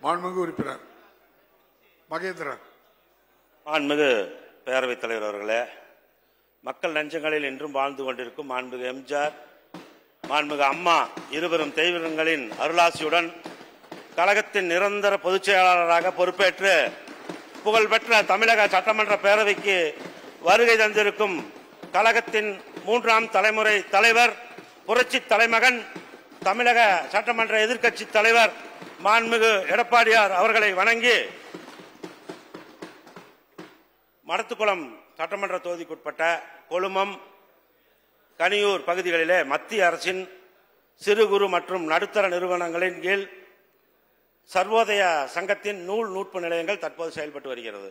மாண்புமிகு உறுப்பினர் மகேந்திரன் மாண்புமிகு பேரவைத் தலைவர் அவர்களே மக்கள் நெஞ்சங்களில் இன்றும் வாழ்ந்து கொண்டிருக்கும் மாண்புமிகு எம்ஜிஆர் மாண்புமிகு அம்மா இருவரும் தெய்வங்களின் அருளாசியுடன் கழகத்தின் நிரந்தர பொதுச் செயலாளராக பொறுப்பேற்று புகழ்பெற்ற தமிழக சட்டமன்ற பேரவைக்கு வருகை தந்திருக்கும் கழகத்தின் மூன்றாம் தலைமுறை தலைவர் புரட்சி தலைமகன் தமிழக சட்டமன்ற எதிர்க்கட்சி தலைவர் மாண்புமிகு எடப்பாடியார் அவர்களை வணங்கி மடத்துக்குளம் சட்டமன்ற தொகுதிக்குட்பட்ட கொழுமம் கனியூர் பகுதிகளிலே மத்திய அரசின் சிறு குறு மற்றும் நடுத்தர நிறுவனங்களின் கீழ் சர்வோதய சங்கத்தின் நூல் நூற்பு நிலையங்கள் தற்போது செயல்பட்டு வருகிறது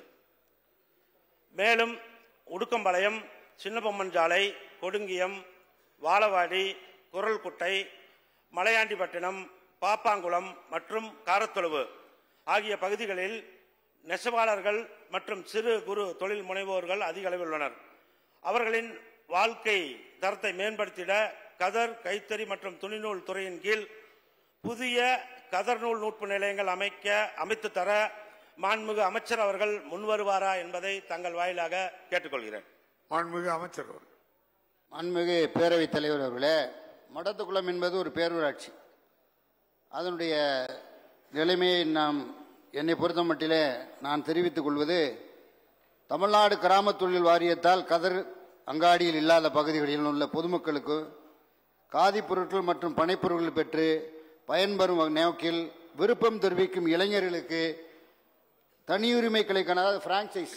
மேலும் உடுக்கம்பாளையம் சின்னபொம்மன் சாலை கொடுங்கியம் வாழவாடி குரல்குட்டை மலையாண்டிப்பட்டினம் பாப்பாங்குளம் மற்றும் காரத்தொழுவு ஆகிய பகுதிகளில் நெசவாளர்கள் மற்றும் சிறு குறு தொழில் முனைவோர்கள் அதிக அளவில் உள்ளனர் அவர்களின் வாழ்க்கை தரத்தை மேம்படுத்திட கதர் கைத்தறி மற்றும் துணிநூல் துறையின் கீழ் புதிய கதர் நூல் நூற்பு நிலையங்கள் அமைக்க அமைத்து தர மாண்புமிகு அமைச்சர் அவர்கள் முன்வருவாரா என்பதை தங்கள் வாயிலாக கேட்டுக்கொள்கிறேன் மாண்புமிகு அமைச்சர் அவர்கள் மாண்புமிகு பேரவைத் தலைவர் அவர்களே மடத்துக்குளம் என்பது ஒரு பேரூராட்சி அதனுடைய நிலைமையை நாம் என்னை பொறுத்த மட்டிலே நான் தெரிவித்துக் கொள்வது தமிழ்நாடு கிராம தொழில் வாரியத்தால் கதர் அங்காடியில் இல்லாத பகுதிகளில் உள்ள பொதுமக்களுக்கு காதி பொருட்கள் மற்றும் பனைப்பொருட்கள் பெற்று பயன்பெறும் நோக்கில் விருப்பம் தெரிவிக்கும் இளைஞர்களுக்கு தனியுரிமைகளுக்கான அதாவது பிரான்சைஸ்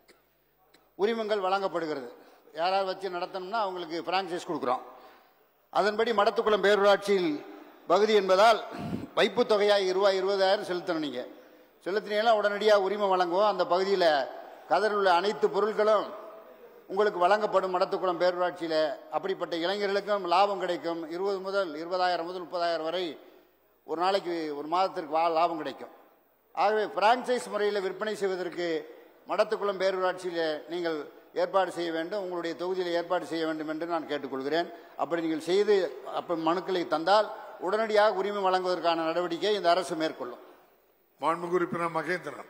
உரிமங்கள் வழங்கப்படுகிறது யாராவது வச்சு நடத்தணும்னா அவங்களுக்கு பிரான்சைஸ் கொடுக்குறோம் அதன்படி மடத்துக்குளம் பேரூராட்சியில் பகுதி என்பதால் வைப்பு தொகையாக ரூபாய் இருபதாயிரம் செலுத்தணும் நீங்கள் செலுத்தினீங்கன்னா உடனடியாக உரிமம் வழங்குவோம் அந்த பகுதியில் கதறில் உள்ள அனைத்து பொருட்களும் உங்களுக்கு வழங்கப்படும் மடத்துக்குளம் பேரூராட்சியில் அப்படிப்பட்ட இளைஞர்களுக்கும் லாபம் கிடைக்கும் இருபது முதல் இருபதாயிரம் முதல் முப்பதாயிரம் வரை ஒரு நாளைக்கு ஒரு மாதத்திற்கு வா லாபம் கிடைக்கும் ஆகவே பிரான்சைஸ் முறையில் விற்பனை செய்வதற்கு மடத்துக்குளம் பேரூராட்சியில் நீங்கள் ஏற்பாடு செய்ய வேண்டும் உங்களுடைய தொகுதியில் ஏற்பாடு செய்ய வேண்டும் என்று நான் கேட்டுக்கொள்கிறேன் அப்படி நீங்கள் செய்து அப்ப மனுக்களை தந்தால் உடனடியாக உரிமை வழங்குவதற்கான நடவடிக்கையை இந்த அரசு மேற்கொள்ளும் மாண்புமிகு உறுப்பினர் மகேந்திரன்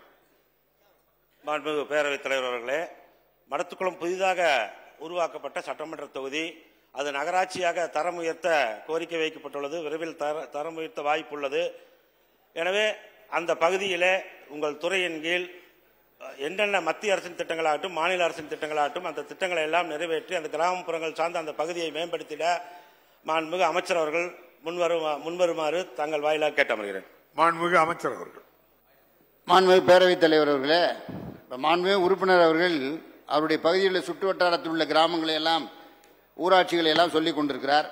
மாண்புமிகு பேரவைத் தலைவர் அவர்களே மடத்துக்குளம் புதிதாக உருவாக்கப்பட்ட சட்டமன்ற தொகுதி அது நகராட்சியாக தரம் உயர்த்த கோரிக்கை வைக்கப்பட்டுள்ளது விரைவில் தர தரம் உயர்த்த வாய்ப்புள்ளது எனவே அந்த பகுதியிலே உங்கள் துறையின் கீழ் அஹ், என்னென்ன மத்திய அரசின் திட்டங்களாகட்டும் மாநில அரசின் திட்டங்களாகட்டும் அந்த திட்டங்களை எல்லாம் நிறைவேற்றி அந்த கிராமப்புறங்கள் சார்ந்த அந்த பகுதியை மேம்படுத்திட மாண்புமிகு அமைச்சர் அவர்கள் முன்வரும் முன்வருமாறு தங்கள் வாயிலாக கேட்டமர்கிறேன் மாண்புமிகு அமைச்சர் அவர்கள் மாண்புமிகு பேரவைத் தலைவர் அவர்களே இப்ப மாண்புமிகு உறுப்பினர் அவர்கள் அவருடைய பகுதியில் சுற்று வட்டாரத்தில் உள்ள கிராமங்களை எல்லாம் ஊராட்சிகளை எல்லாம் சொல்லிக் கொண்டிருக்கிறார்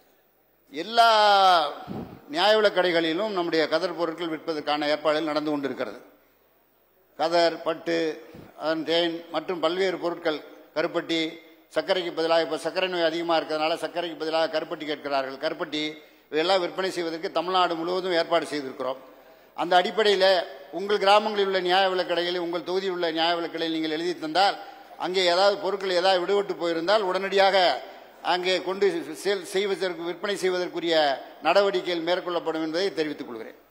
எல்லா நியாய விலைக் கடைகளிலும் நம்முடைய கதர் பொருட்கள் விற்பதற்கான ஏற்பாடுகள் நடந்து கொண்டிருக்கிறது கதர் பட்டு அதன் தேன் மற்றும் பல்வேறு பொருட்கள் கருப்பட்டி சர்க்கரைக்கு பதிலாக இப்போ சர்க்கரை நோய் அதிகமாக இருக்கிறதுனால சர்க்கரைக்கு பதிலாக கருப்பட்டி கேட்கிறார்கள் கருப்பட்டி இவையெல்லாம் விற்பனை செய்வதற்கு தமிழ்நாடு முழுவதும் ஏற்பாடு செய்திருக்கிறோம் அந்த அடிப்படையில் உங்கள் கிராமங்களில் உள்ள நியாய விலைக் கடைகளில் உங்கள் தொகுதியில் உள்ள நியாய விலைக் கடையில் நீங்கள் எழுதி தந்தால் அங்கே ஏதாவது பொருட்கள் ஏதாவது விடுபட்டு போயிருந்தால் உடனடியாக அங்கே கொண்டு செல் செய்வதற்கு விற்பனை செய்வதற்குரிய நடவடிக்கைகள் மேற்கொள்ளப்படும் என்பதை தெரிவித்துக் கொள்கிறேன்